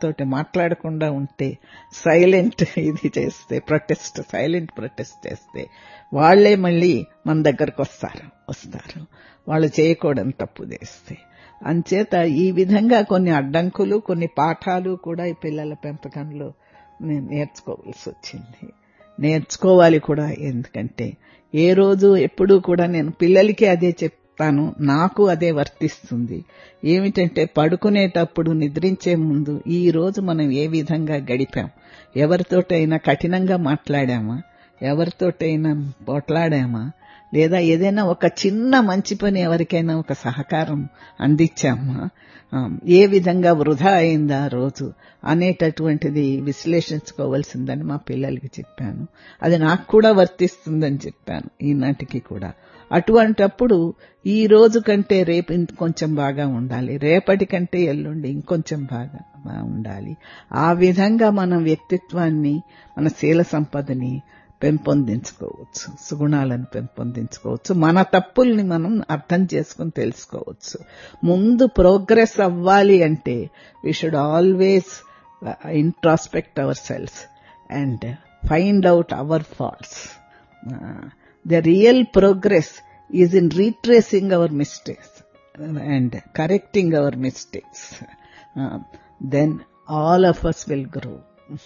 వాళ్ళతోటి మాట్లాడకుండా ఉంటే సైలెంట్ ఇది చేస్తే ప్రొటెస్ట్ సైలెంట్ ప్రొటెస్ట్ చేస్తే వాళ్లే మళ్ళీ మన దగ్గరకు వస్తారు వస్తారు వాళ్ళు చేయకూడని తప్పు చేస్తే అంచేత ఈ విధంగా కొన్ని అడ్డంకులు కొన్ని పాఠాలు కూడా ఈ పిల్లల పెంపకంలో నేను నేర్చుకోవాల్సి వచ్చింది నేర్చుకోవాలి కూడా ఎందుకంటే ఏ రోజు ఎప్పుడూ కూడా నేను పిల్లలకి అదే చెప్తాను నాకు అదే వర్తిస్తుంది ఏమిటంటే పడుకునేటప్పుడు నిద్రించే ముందు ఈ రోజు మనం ఏ విధంగా గడిపాం ఎవరితోటైనా కఠినంగా మాట్లాడామా ఎవరితోటైనా పోట్లాడామా లేదా ఏదైనా ఒక చిన్న మంచి పని ఎవరికైనా ఒక సహకారం అందించామా ఏ విధంగా వృధా అయిందా రోజు అనేటటువంటిది విశ్లేషించుకోవాల్సిందని మా పిల్లలకి చెప్పాను అది నాకు కూడా వర్తిస్తుందని చెప్పాను ఈనాటికి కూడా అటువంటప్పుడు ఈ రోజు కంటే రేపు ఇంకొంచెం బాగా ఉండాలి రేపటి కంటే ఎల్లుండి ఇంకొంచెం బాగా ఉండాలి ఆ విధంగా మన వ్యక్తిత్వాన్ని మన శీల సంపదని పెంపొందించుకోవచ్చు సుగుణాలను పెంపొందించుకోవచ్చు మన తప్పుల్ని మనం అర్థం చేసుకుని తెలుసుకోవచ్చు ముందు ప్రోగ్రెస్ అవ్వాలి అంటే we should always introspect ourselves and find out our faults the real progress is in retracing our mistakes and correcting our mistakes then all of us will grow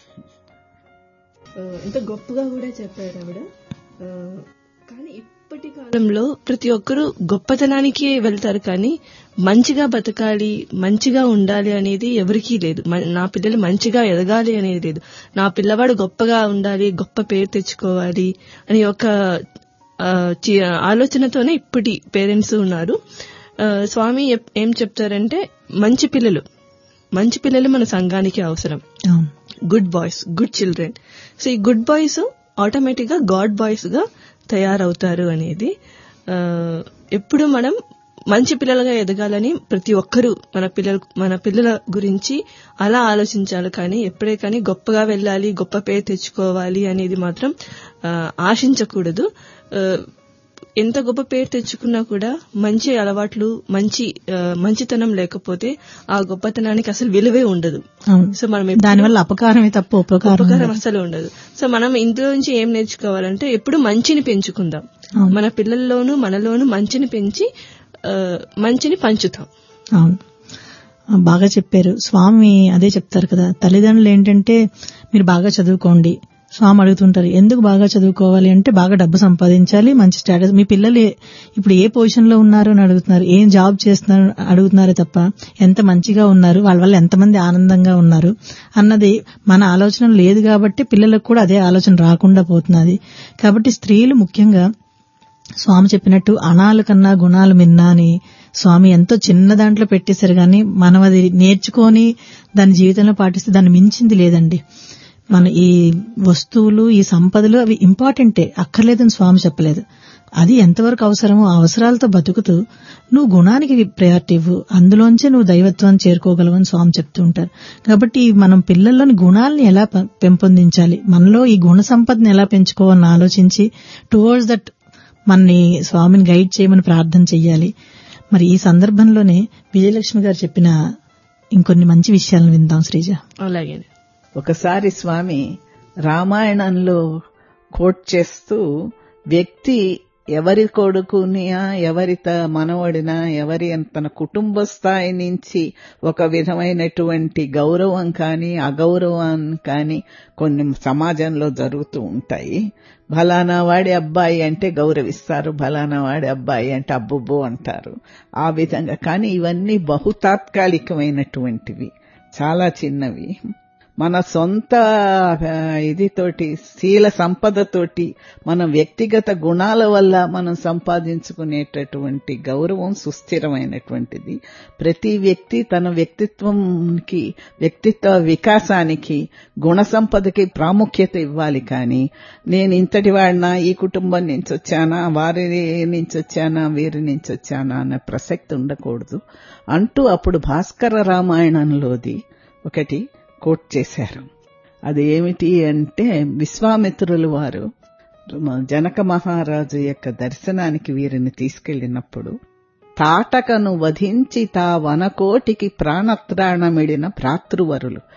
ఎంత గొప్పగా కూడా చెప్పారు ఆవిడ కానీ ఇప్పటి కాలంలో ప్రతి ఒక్కరూ గొప్పతనానికి వెళ్తారు కానీ మంచిగా బతకాలి మంచిగా ఉండాలి అనేది ఎవరికీ లేదు నా పిల్లలు మంచిగా ఎదగాలి అనేది లేదు నా పిల్లవాడు గొప్పగా ఉండాలి గొప్ప పేరు తెచ్చుకోవాలి అని ఒక ఆలోచనతోనే ఇప్పటి పేరెంట్స్ ఉన్నారు స్వామి ఏం చెప్తారంటే మంచి పిల్లలు మంచి పిల్లలు మన సంఘానికి అవసరం good boys good children so ఈ గుడ్ బాయ్స్ ఆటోమేటిక్ గా గాడ్ బాయ్స్ గా తయారవుతారు అనేది ఎప్పుడు మనం మంచి పిల్లలుగా ఎదగాలని ప్రతి ఒక్కరూ మన పిల్లలు మన పిల్లల గురించి అలా ఆలోచించాలి కానీ ఎప్పుడే కానీ గొప్పగా వెళ్ళాలి గొప్ప పేరు తెచ్చుకోవాలి అనేది మాత్రం ఆశించకూడదు ఎంత గొప్ప పేరు తెచ్చుకున్నా కూడా మంచి అలవాట్లు మంచి మంచితనం లేకపోతే ఆ గొప్పతనానికి అసలు విలువే ఉండదు సో మనం దానివల్ల అపకారమే తప్ప ఉపకారం అసలు ఉండదు సో మనం ఇందులో నుంచి ఏం నేర్చుకోవాలంటే ఎప్పుడు మంచిని పెంచుకుందాం మన పిల్లల్లోనూ మనలోనూ మంచిని పెంచి మంచిని పంచుతాం అవును బాగా చెప్పారు స్వామి అదే చెప్తారు కదా తల్లిదండ్రులు ఏంటంటే మీరు బాగా చదువుకోండి స్వామి అడుగుతుంటారు ఎందుకు బాగా చదువుకోవాలి అంటే బాగా డబ్బు సంపాదించాలి మంచి స్టేటస్ మీ పిల్లలు ఇప్పుడు ఏ పొజిషన్ లో ఉన్నారు అని అడుగుతున్నారు ఏం జాబ్ చేస్తున్నారు అడుగుతున్నారు తప్ప ఎంత మంచిగా ఉన్నారు వాళ్ళ వల్ల ఎంతమంది ఆనందంగా ఉన్నారు అన్నది మన ఆలోచన లేదు కాబట్టి పిల్లలకు కూడా అదే ఆలోచన రాకుండా పోతున్నది కాబట్టి స్త్రీలు ముఖ్యంగా స్వామి చెప్పినట్టు అణాలు కన్నా గుణాలు మిన్నా అని స్వామి ఎంతో చిన్న దాంట్లో పెట్టేశారు కానీ మనం అది నేర్చుకొని దాని జీవితంలో పాటిస్తే దాన్ని మించింది లేదండి మన ఈ వస్తువులు ఈ సంపదలు అవి ఇంపార్టెంటే అక్కర్లేదని స్వామి చెప్పలేదు అది ఎంతవరకు అవసరమో ఆ అవసరాలతో బతుకుతూ నువ్వు గుణానికి ప్రయారిటీ ఇవ్వు అందులోంచే నువ్వు దైవత్వాన్ని చేరుకోగలవని స్వామి చెప్తూ ఉంటారు కాబట్టి మనం పిల్లల్లోని గుణాలని ఎలా పెంపొందించాలి మనలో ఈ గుణ సంపదను ఎలా పెంచుకోవాలని ఆలోచించి టువర్డ్స్ దట్ మనని స్వామిని గైడ్ చేయమని ప్రార్థన చెయ్యాలి మరి ఈ సందర్భంలోనే విజయలక్ష్మి గారు చెప్పిన ఇంకొన్ని మంచి విషయాలను విందాం శ్రీజ అలాగే ఒకసారి స్వామి రామాయణంలో కోట్ చేస్తూ వ్యక్తి ఎవరి కొడుకునియా ఎవరి మనవడినా ఎవరి తన కుటుంబ స్థాయి నుంచి ఒక విధమైనటువంటి గౌరవం కానీ అగౌరవం కానీ కొన్ని సమాజంలో జరుగుతూ ఉంటాయి ఫలానా వాడి అబ్బాయి అంటే గౌరవిస్తారు ఫలానా వాడి అబ్బాయి అంటే అబ్బుబ్బు అంటారు ఆ విధంగా కానీ ఇవన్నీ బహుతాత్కాలికమైనటువంటివి చాలా చిన్నవి మన సొంత ఇదితోటి శీల సంపదతోటి మన వ్యక్తిగత గుణాల వల్ల మనం సంపాదించుకునేటటువంటి గౌరవం సుస్థిరమైనటువంటిది ప్రతి వ్యక్తి తన వ్యక్తిత్వంకి వ్యక్తిత్వ వికాసానికి గుణ సంపదకి ప్రాముఖ్యత ఇవ్వాలి కానీ నేను ఇంతటి వాడినా ఈ కుటుంబం నుంచి వచ్చానా వారి నుంచి వచ్చానా వీరి నుంచి వచ్చానా అనే ప్రసక్తి ఉండకూడదు అంటూ అప్పుడు భాస్కర రామాయణంలోది ఒకటి కోట్ చేశారు అది ఏమిటి అంటే విశ్వామిత్రులు వారు జనక మహారాజు యొక్క దర్శనానికి వీరిని తీసుకెళ్లినప్పుడు తాటకను వధించి తా వనకోటికి ప్రాణత్రాణమిడిన భ్రాతృవరులు